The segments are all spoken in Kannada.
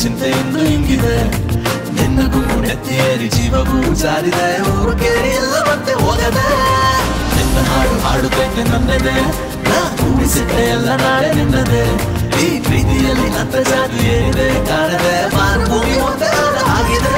ಚಿಂತೆ ಇಂದು ಹಿಂಗಿದೆ ನಿನ್ನ ಗುಂಪು ನೆತ್ತಿಯೇರಿ ಜೀವವು ಜಾರಿದೆ ಊರು ಕೇರಿ ಎಲ್ಲ ಮತ್ತೆ ಹೋಗದೆ ನಿನ್ನ ಹಾಡು ಹಾಡುತ್ತೈತೆ ನನ್ನೆದೆ ನಾ ಕೂಡಿಸಿಟ್ಟೆ ಎಲ್ಲ ನಾಳೆ ನಿನ್ನದೆ ಈ ಪ್ರೀತಿಯಲ್ಲಿ ಅಂತ ಜಾದು ಏನಿದೆ ಕಾಣದೆ ಮಾರುಭೂಮಿ ಒಂದೇ ಆದ ಆಗಿದೆ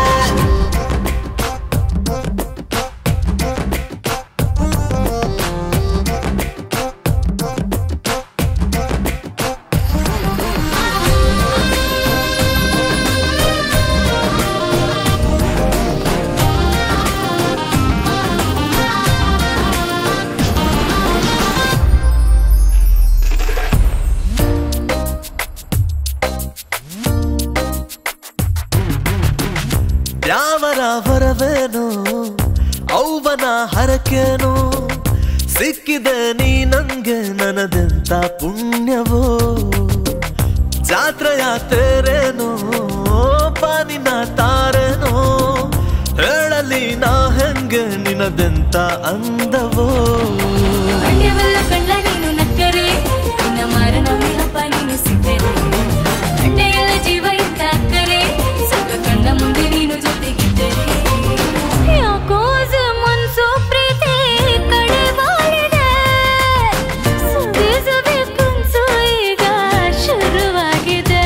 ಯಾವರ ವರವೇನೋ ಔವನ ಹರಕೇನೋ ಸಿಕ್ಕಿದೆ ನೀ ನಂಗೆ ನನದೆಂತ ಪುಣ್ಯವೋ ಜಾತ್ರೆಯ ತೇರೇನೋ ಪಾನಿನ ತಾರೇನೋ ಹೇಳಲಿ ನಾ ಹೆಂಗೆ ನಿನದೆಂತ ಅಂದವೋ ಮಂಡ್ಯವೆಲ್ಲ ಕಂಡ ನೀನು ನಕ್ಕರೆ ನಿನ್ನ ಮಾರನೊಮ್ಮೆ ಹಬ್ಬ ನೀನು ಸಿಕ್ಕರೆ ಮಂಡ್ಯೆಲ್ಲ ಜೀವ ಇದ್ದ ಅಕ್ಕರೆ ಸ್ವಲ್ಪ ಕಂಡ ಮುಂದೆ ನೀನು ಜೊತೆಗಿದ್ದರೆ ಯಾಕೋ ಮನ್ಸು ಪ್ರೀತಿ ಕಡೆ ಬಾಳಿದೆ ಸುರಿಸದೆ ಕನ್ಸು ಈಗ ಶುರುವಾಗಿದೆ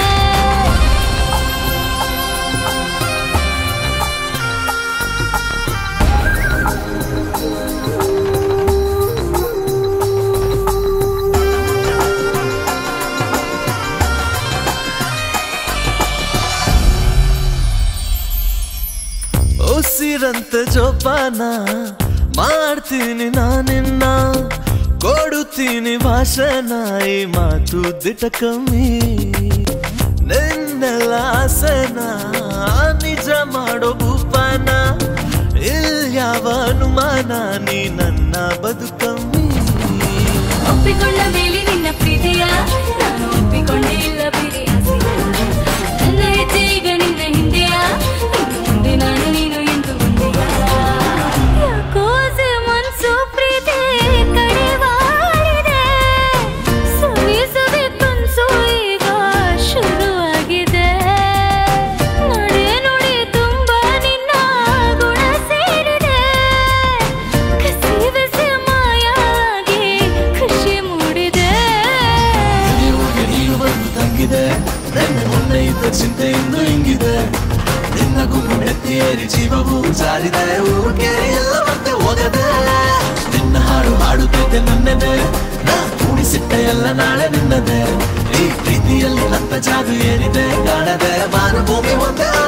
ಉಸಿರಂತ ಜೋಪಾನ ಮಾಡ್ತೀನಿ ನಾನಿನ್ನ ಕೊಡುತ್ತೀನಿ ಭಾಷಣ ಈ ಮಾತು ದಿಟ ಕಮ್ಮಿ ನಿನ್ನೆಲ್ಲ ಆಸೆನ ನಿಜ ಮಾಡೋ ಭೂಪಾನ ಇಲ್ಯಾವ ಅನುಮಾನ ನೀ ನನ್ನ ಬದುಕಮ್ಮಿ ಒಪ್ಪಿಕೊಂಡ ಮೇಲೆ ನಿನ್ನ ಪ್ರೀತಿಯ ನಾನು ಒಪ್ಪಿಕೊಂಡೇ ಇಲ್ಲ ಬೇರೆ ಆಸೆಯ. ನನ್ನ ಹೆಜ್ಜೆ ಈಗ ನಿನ್ನ ಹಿಂದೆಯ ಇನ್ನು ಮುಂದೆ ನಾನು ನೀನು ಎಂದು ಮುಂದೆಯ ಯಾಕೋ ಆಸೆ ಮನ್ಸು ಪ್ರೀತಿ ಕಡಿವಾಡಿದೆ ಸವಿಸದೆ ಕನ್ಸು ಈಗ ಶುರುವಾಗಿದೆ ನಡೆ ನುಡಿ ತುಂಬ ನಿನ್ನ ಗುಣ ಸೇರಿದೆ ಕಸಿ ಬೆಸಿ ಮಾಯಾಗಿ ಖುಷಿ ಮೂಡಿದೆ ಇಲ್ಲಿವರೆಗೆ ನೀನು ಬಂದು ತಂಗಿದೆ ನನ್ನ ಮೊನ್ನೆ ಇದ್ದ ಚಿಂತೆ ಇಂದು ಹಿಂಗಿದೆ ನಿನ್ನ ಗುಂಪು ನೆತ್ತಿಯೇರಿ ಜೀವವು ಜಾರಿದೆ ಊರು ಕೇರಿ ಎಲ್ಲ ಮತ್ತೆ ಹೋಗದೆ ನಿನ್ನ ಹಾಡು ಹಾಡುತ್ತೈತೆ ನನ್ನೆದೆ ನಾ ಕೂಡಿಸಿಟ್ಟೆ ಎಲ್ಲ ನಾಳೆ ನಿನ್ನದೆ ಈ ಪ್ರೀತಿಯಲ್ಲಿ ನನ್ನ ಜಾದು ಏನಿದೆ ಕಾಣದೆ ಮಾರುಭೂಮಿ ಒಂದೇ